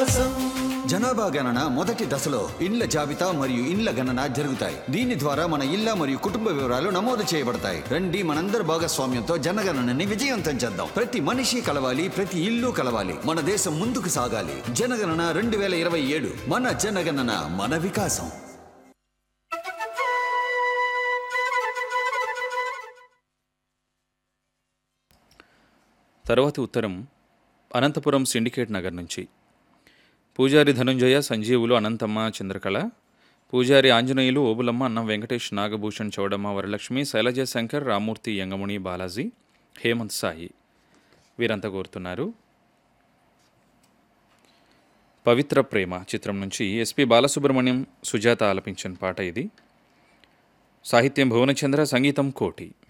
వికాసం జనాభా గణన మొదటి దశలో ఇండ్ల జాబితా మరియు ఇండ్ల గణన జరుగుతాయి దీని ద్వారా మన ఇళ్ల మరియు కుటుంబ వివరాలు నమోదు చేయబడతాయి రండి మనందరి భాగస్వామ్యంతో జనగణనని విజయవంతం చేద్దాం ప్రతి మనిషి కలవాలి ప్రతి ఇల్లు కలవాలి మన దేశం ముందుకు సాగాలి జనగణన రెండు వేల ఇరవై ఏడు మన జనగణన మన వికాసం తరువాతి ఉత్తరం అనంతపురం సిండికేట్ నగర్ నుంచి పూజారి ధనుంజయ సంజీవులు అనంతమ్మ చంద్రకళ పూజారి ఆంజనేయులు ఓబులమ్మ అన్నం వెంకటేష్ నాగభూషణ్ చౌడమ్మ వరలక్ష్మి శైలజ శంకర్ రామూర్తి యంగముని బాలాజీ హేమంత్ సాయి వీరంతా కోరుతున్నారు పవిత్ర ప్రేమ చిత్రం నుంచి ఎస్పి బాలసుబ్రహ్మణ్యం సుజాత ఆలపించిన పాట ఇది సాహిత్యం భువనచంద్ర సంగీతం కోటి